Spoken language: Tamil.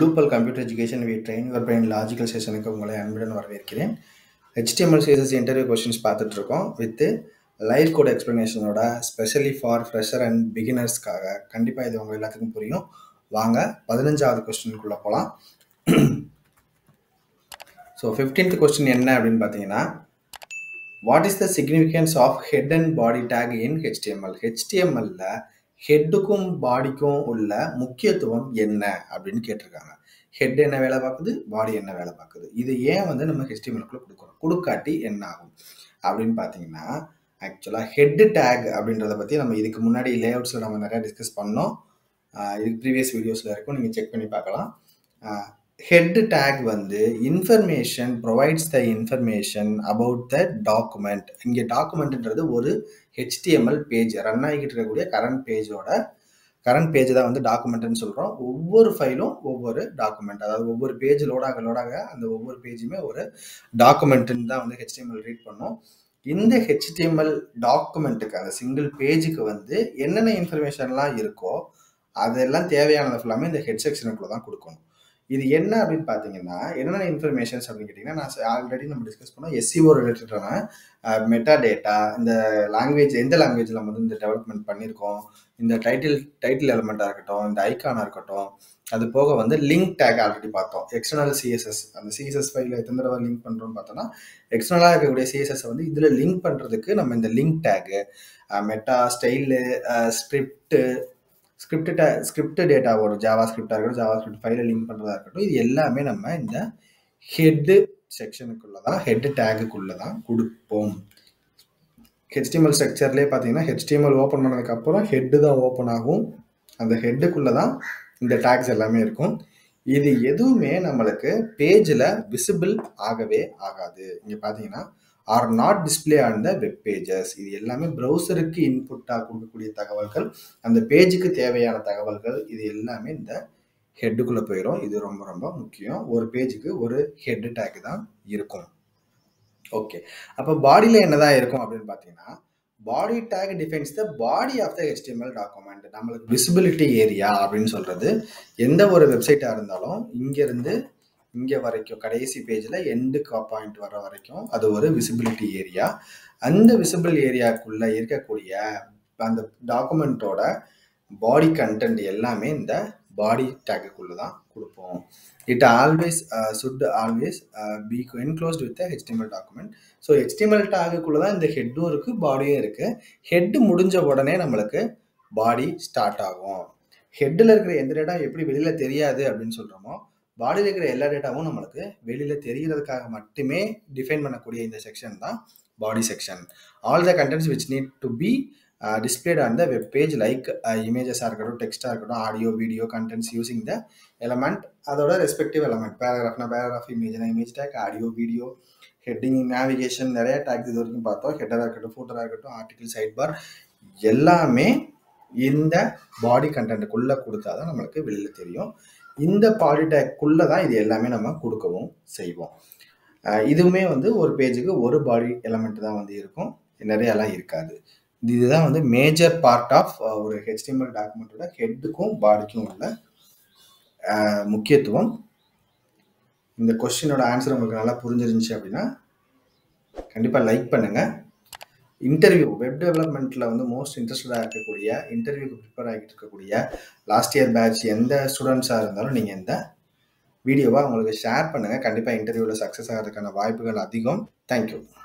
ப்ளூபல் computer education we train your brain logical செஷனுக்கு உங்களை அன்புடன் வரவேற்கிறேன் ஹெச்டிஎம்எல் சிஎஸ்எஸ் இன்டர்வியூ கொஸ்டின்ஸ் பார்த்துட்டு இருக்கோம் வித் லைவ் கோட் எக்ஸ்ப்ளனேஷனோட ஸ்பெஷலி ஃபார் ஃப்ரெஷர் அண்ட் பிகினர்ஸ்க்காக கண்டிப்பாக இது உங்கள் எல்லாத்துக்கும் புரியும் வாங்க பதினஞ்சாவது கொஸ்டினுக்குள்ளே போகலாம் ஸோ ஃபிஃப்டீன்த் கொஸ்டின் என்ன அப்படின்னு பார்த்தீங்கன்னா what is the significance of head and body tag in HTML ஹெச்டிஎம்எல்ல ஹெட்டுக்கும் பாடிக்கும் உள்ள முக்கியத்துவம் என்ன அப்படின்னு கேட்டிருக்காங்க ஹெட் என்ன வேலை பார்க்குது பாடி என்ன வேலை பார்க்குது இது ஏன் வந்து நம்ம ஹெச்டிஎம்எல்குள்ள கொடுக்குறோம் கொடுக்காட்டி என்ன ஆகும் அப்படின்னு பார்த்தீங்கன்னா ஆக்சுவலாக ஹெட் டேக் அப்படின்றத பற்றி நம்ம இதுக்கு முன்னாடி லேஅவுட்ஸில் நம்ம நிறையா டிஸ்கஸ் பண்ணோம் இதுக்கு ப்ரீவியஸ் வீடியோஸில் இருக்கும் நீங்கள் செக் பண்ணி பார்க்கலாம் ஹெட் டேக் வந்து information provides the information about the document இங்கே டாக்குமெண்ட்ன்றது ஒரு ஹெச்டிஎம்எல் பேஜ் ரன் ஆகிட்டு இருக்கக்கூடிய கரண்ட் பேஜோட கரண்ட் பேஜ் தான் வந்து டாக்குமெண்ட்னு சொல்கிறோம் ஒவ்வொரு ஃபைலும் ஒவ்வொரு டாக்குமெண்ட் அதாவது ஒவ்வொரு பேஜ் லோடாக லோடாக அந்த ஒவ்வொரு பேஜுமே ஒரு டாக்குமெண்ட்டுன்னு தான் வந்து ஹெச்டிஎம்எல் ரீட் பண்ணும் இந்த ஹெச்டிஎம்எல் டாக்குமெண்ட்டுக்கு அந்த சிங்கிள் பேஜுக்கு வந்து என்னென்ன இன்ஃபர்மேஷன்லாம் இருக்கோ அதெல்லாம் தேவையானது ஃபுல்லாமே இந்த ஹெட் செக்ஷனுக்குள்ள தான் கொடுக்கணும் இது என்ன அப்படின்னு பார்த்தீங்கன்னா என்னென்ன இன்ஃபர்மேஷன்ஸ் அப்படின்னு கேட்டிங்கன்னா நான் ஆல்ரெடி நம்ம டிஸ்கஸ் பண்ணோம் எஸ்சிஓ ரிலேட்டடான மெட்டா டேட்டா இந்த லாங்குவேஜ் எந்த லாங்குவேஜில் நம்ம வந்து இந்த டெவலப்மெண்ட் பண்ணியிருக்கோம் இந்த டைட்டில் டைட்டில் எலமெண்ட்டாக இருக்கட்டும் இந்த ஐக்கானாக இருக்கட்டும் அது போக வந்து லிங்க் டேக் ஆல்ரெடி பார்த்தோம் எக்ஸ்டர்னல் சிஎஸ்எஸ் அந்த சிஎஸ்எஸ் ஃபைலில் எத்தனை தடவை லிங்க் பண்ணுறோம்னு பார்த்தோன்னா எக்ஸ்டர்னலாக இருக்கக்கூடிய சிஎஸ்எஸ் வந்து இதில் லிங்க் பண்ணுறதுக்கு நம்ம இந்த link tag meta style script script script டேட்டாவோட ஜாவா ஸ்கிரிப்டாக இருக்கட்டும் ஜாவா ஸ்கிரிப்ட் ஃபைலை லிங்க் பண்ணுறதா இருக்கட்டும் இது எல்லாமே நம்ம இந்த ஹெட்டு செக்ஷனுக்குள்ளே தான் ஹெட் டேகுக்குள்ளே தான் கொடுப்போம் ஹெச்டிஎம்எல் ஸ்ட்ரக்சர்லேயே பார்த்தீங்கன்னா ஹெச்டிஎம்எல் ஓப்பன் பண்ணதுக்கப்புறம் ஹெட்டு தான் ஓப்பன் ஆகும் அந்த ஹெட்டுக்குள்ளே தான் இந்த டேக்ஸ் எல்லாமே இருக்கும் இது எதுவுமே நம்மளுக்கு பேஜில் விசிபிள் ஆகவே ஆகாது இங்கே பார்த்தீங்கன்னா are not display on the web pages இது எல்லாமே ப்ரௌசருக்கு இன்புட்டாக கொடுக்கக்கூடிய தகவல்கள் அந்த பேஜுக்கு தேவையான தகவல்கள் இது எல்லாமே இந்த ஹெட்டுக்குள்ளே போயிடும் இது ரொம்ப ரொம்ப முக்கியம் ஒரு பேஜுக்கு ஒரு ஹெட் டேக் தான் இருக்கும் ஓகே அப்போ பாடியில் என்னதான் இருக்கும் அப்படின்னு பார்த்தீங்கன்னா body tag defines the body of the HTML document நம்மளுக்கு விசிபிலிட்டி ஏரியா அப்படின்னு சொல்கிறது எந்த ஒரு வெப்சைட்டாக இருந்தாலும் இங்கேருந்து இங்கே வரைக்கும் கடைசி பேஜில் எண்டு பாயிண்ட் வர வரைக்கும் அது ஒரு விசிபிலிட்டி ஏரியா அந்த விசிபிள் ஏரியாக்குள்ளே இருக்கக்கூடிய அந்த டாக்குமெண்ட்டோட பாடி கண்டென்ட் எல்லாமே இந்த பாடி டேக்குக்குள்ளே தான் கொடுப்போம் it always should always be enclosed with HTML document so HTML டேக்குக்குள்ளே தான் இந்த ஹெட்டும் இருக்குது பாடியும் இருக்குது ஹெட்டு முடிஞ்ச உடனே நம்மளுக்கு பாடி ஸ்டார்ட் ஆகும் ஹெட்டில் இருக்கிற எந்த டேட்டா எப்படி வெளியில் தெரியாது அப்படின்னு சொல்கிறோமோ பாடியில் இருக்கிற எல்லா டேட்டாவும் நம்மளுக்கு வெளியில் தெரிகிறதுக்காக மட்டுமே டிஃபைன் பண்ணக்கூடிய இந்த செக்ஷன் தான் body section all the contents which need to be displayed on the web page like இமேஜஸாக இருக்கட்டும் டெக்ஸ்ட்டாக இருக்கட்டும் audio video contents using the element அதோட ரெஸ்பெக்டிவ் எலமெண்ட் பேராகிராஃப்னா பேராகிராஃப் இமேஜ்னா image tag audio video heading navigation நிறைய டேக்ஸ் இது வரைக்கும் பார்த்தோம் ஹெட்டராக இருக்கட்டும் ஃபோட்டராக இருக்கட்டும் ஆர்டிகிள் சைட் பார் எல்லாமே இந்த பாடி கண்டென்ட்டுக்குள்ளே கொடுத்தா தான் நம்மளுக்கு வெளியில் தெரியும் இந்த பாடி டேக்குள்ளே தான் இது எல்லாமே நம்ம கொடுக்கவும் செய்வோம் இதுவுமே வந்து ஒரு பேஜுக்கு ஒரு பாடி எலமெண்ட் தான் வந்து இருக்கும் நிறையெல்லாம் இருக்காது இதுதான் வந்து மேஜர் பார்ட் ஆஃப் ஒரு ஹெச்டிஎம்எல் டாக்குமெண்ட்டோட ஹெட்டுக்கும் பாடிக்கும் உள்ள முக்கியத்துவம் இந்த கொஸ்டினோட ஆன்சர் உங்களுக்கு நல்லா புரிஞ்சிருந்துச்சு அப்படின்னா கண்டிப்பாக லைக் பண்ணுங்கள் இன்டர்வியூ வெப் டெவலப்மெண்ட்டில் வந்து மோஸ்ட் இன்ட்ரெஸ்டடாக இருக்கக்கூடிய இன்டர்வியூக்கு ப்ரிப்பேர் ஆகிட்டு இருக்கக்கூடிய லாஸ்ட் இயர் பேட்ச் எந்த ஸ்டூடெண்ட்ஸாக இருந்தாலும் நீங்கள் இந்த வீடியோவை உங்களுக்கு ஷேர் பண்ணுங்கள் கண்டிப்பாக இன்டர்வியூவில் சக்ஸஸ் ஆகிறதுக்கான வாய்ப்புகள் அதிகம் தேங்க்யூ